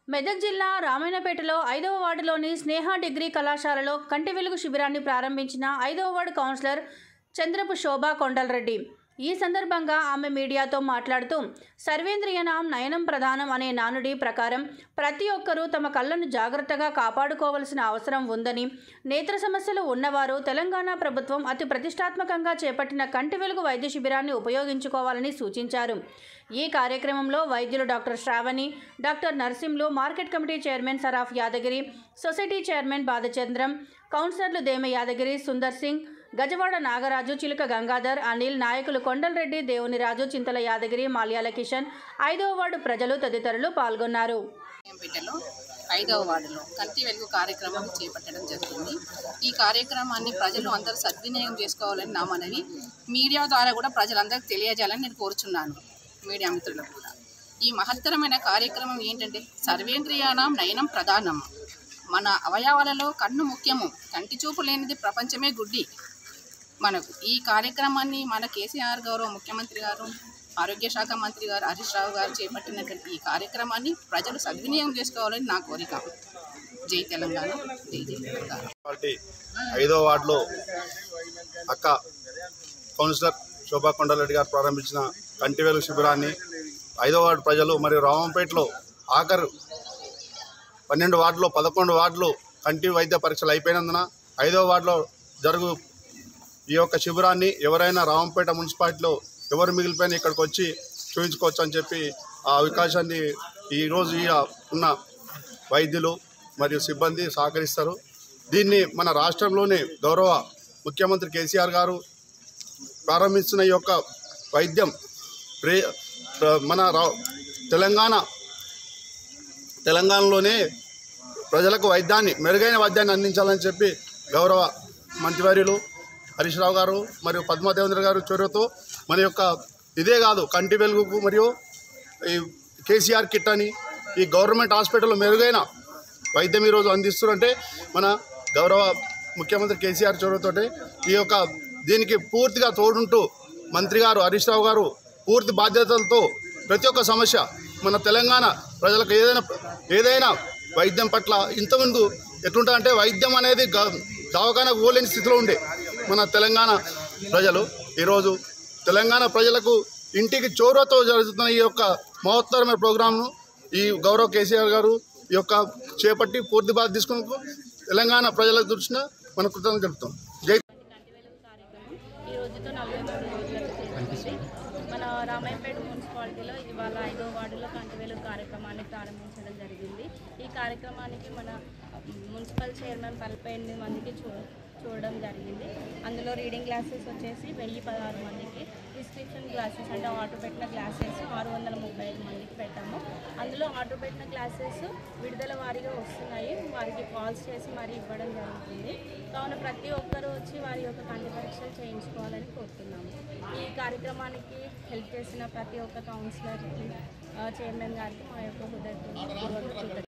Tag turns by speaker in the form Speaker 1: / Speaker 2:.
Speaker 1: మెదక్ జిల్లా రామాయణపేటలో ఐదవ వార్డులోని స్నేహ డిగ్రీ కళాశాలలో కంటి వెలుగు శిబిరాన్ని ప్రారంభించిన ఐదవ వార్డు కౌన్సిలర్ చంద్రపు శోభా కొండలరెడ్డి ఈ సందర్భంగా ఆమె మీడియాతో మాట్లాడుతూ సర్వేంద్రియనాం నయనం ప్రధానం అనే నానుడి ప్రకారం ప్రతి ఒక్కరూ తమ కళ్ళను జాగ్రత్తగా కాపాడుకోవలసిన అవసరం ఉందని నేత్ర సమస్యలు ఉన్నవారు తెలంగాణ ప్రభుత్వం అతి ప్రతిష్టాత్మకంగా చేపట్టిన కంటి వెలుగు వైద్య శిబిరాన్ని ఉపయోగించుకోవాలని సూచించారు ఈ కార్యక్రమంలో వైద్యులు doctor Shravani doctor Narsimlu market committee chairman Saraf Yadagiri society chairman Badhachandram కౌన్సిలర్లు దేమ యాదగిరి సుందర్ సింగ్ గజవాడ నాగరాజు చిలుక గంగాధర్ అనిల్ నాయకులు కొండలరెడ్డి దేవునిరాజు చింతల యాదగిరి మాల్యాల కిషన్ ఐదవ వార్డు ప్రజలు తదితరులు పాల్గొన్నారు
Speaker 2: పేటలో ఐదవ వార్డులో కంటి వెలుగు కార్యక్రమం చేపట్టడం జరుగుతుంది ఈ కార్యక్రమాన్ని ప్రజలు అందరూ సద్వినియోగం చేసుకోవాలని నా మనవి మీడియా ద్వారా కూడా ప్రజలందరికీ తెలియజేయాలని నేను కోరుచున్నాను మీడియా మిత్రులకు కూడా ఈ మహత్తరమైన కార్యక్రమం ఏంటంటే సర్వేంద్రియానం నయనం ప్రధానం మన అవయవాలలో కన్ను ముఖ్యము కంటి చూపు లేనిది ప్రపంచమే గుడ్డి మనకు ఈ కార్యక్రమాన్ని మన కేసీఆర్ గౌరవ ముఖ్యమంత్రి గారు ఆరోగ్య శాఖ మంత్రి గారు హరీష్ రావు గారు చేపట్టినటువంటి ఈ కార్యక్రమాన్ని ప్రజలు సద్వినియోగం చేసుకోవాలని నా కోరిక జై తెలంగాణ జై జై తెలంగాణ
Speaker 3: పార్టీ ఐదో వార్డులో అక్క కౌన్సిలర్ శోభా కొండలరెడ్డి గారు ప్రారంభించిన కంటివేలు శిబిరాన్ని ఐదో వార్డు ప్రజలు మరియు రామంపేటలో ఆఖరు పన్నెండు వార్డులో పదకొండు వార్డులు కంటి వైద్య పరీక్షలు అయిపోయినందున ఐదో వార్డులో జరుగు ఈ యొక్క శిబిరాన్ని ఎవరైనా రామంపేట మున్సిపాలిటీలో ఎవరు మిగిలిపోయినా ఇక్కడికి వచ్చి చూపించుకోవచ్చు అని చెప్పి ఆ అవకాశాన్ని ఈరోజు ఈ ఉన్న వైద్యులు మరియు సిబ్బంది సహకరిస్తారు దీన్ని మన రాష్ట్రంలోనే గౌరవ ముఖ్యమంత్రి కేసీఆర్ గారు ప్రారంభించిన ఈ యొక్క వైద్యం ప్రే ప్ర- మన రా తెలంగాణ తెలంగాణలోనే ప్రజలకు వైద్యాన్ని మెరుగైన వైద్యాన్ని అందించాలని చెప్పి గౌరవ మంత్రివర్యులు హరీష్ రావు గారు మరియు పద్మాదేవేంద్ర గారు చొరవతో మన యొక్క ఇదే కాదు కంటి వెలుగుకు మరియు ఈ కేసీఆర్ కిట్ అని ఈ గవర్నమెంట్ హాస్పిటల్లో మెరుగైన వైద్యం ఈరోజు అందిస్తున్నారంటే మన గౌరవ ముఖ్యమంత్రి కేసీఆర్ చొరవతోటి ఈ యొక్క దీనికి పూర్తిగా తోడుంటూ మంత్రి గారు హరీష్ రావు గారు పూర్తి బాధ్యతలతో ప్రతి ఒక్క సమస్య మన తెలంగాణ ప్రజలకు ఏదైనా ఏదైనా వైద్యం పట్ల ఇంతకుముందు ఎట్లుంటుందంటే వైద్యం అనేది గ- దవాఖానకు పోలేని స్థితిలో ఉండే మన తెలంగాణ ప్రజలు ఈరోజు తెలంగాణ ప్రజలకు ఇంటికి చోరతో జరుగుతున్న ఈ యొక్క మహోత్తరమైన ప్రోగ్రాంను ఈ గౌరవ కేసీఆర్ గారు ఈ యొక్క చేపట్టి పూర్తి బాధ తీసుకున్న తెలంగాణ ప్రజల దృష్టిన మన కృతజ్ఞత తెలుపుతాం జై
Speaker 4: కంటి వెలుగు కార్యక్రమం ఈ రోజుతో నలభై మూడు రోజులకు చేరుకుంది మన రామాయపేట మున్సిపాలిటీలో ఇవాళ ఐదో వార్డులో కంటి వెలుగు కార్యక్రమాన్ని ప్రారంభించడం జరిగింది ఈ కార్యక్రమానికి మన మున్సిపల్ చైర్మన్ నలభై ఎనిమిది మందికి చూ చూడడం జరిగింది అందులో రీడింగ్ గ్లాసెస్ వచ్చేసి వెయ్యి పదహారు మందికి ప్రిస్క్రిప్షన్ గ్లాసెస్ అంటే ఆటో పెట్టిన గ్లాసెస్ ఆరు వందల ముప్పై ఐదు మందికి పెట్టాము అందులో ఆటో పెట్టిన గ్లాసెస్ విడుదల వారీగా వస్తున్నాయి వారికి కాల్స్ చేసి మరీ ఇవ్వడం జరుగుతుంది కావున ప్రతి ఒక్కరూ వచ్చి వారి యొక్క కంటి పరీక్షలు చేయించుకోవాలని కోరుతున్నాము ఈ కార్యక్రమానికి హెల్ప్ చేసిన ప్రతి ఒక్క కౌన్సిలర్కి ఆ, చైర్మన్ గారికి మా యొక్క హృదయపూర్వక కృతజ్ఞతలు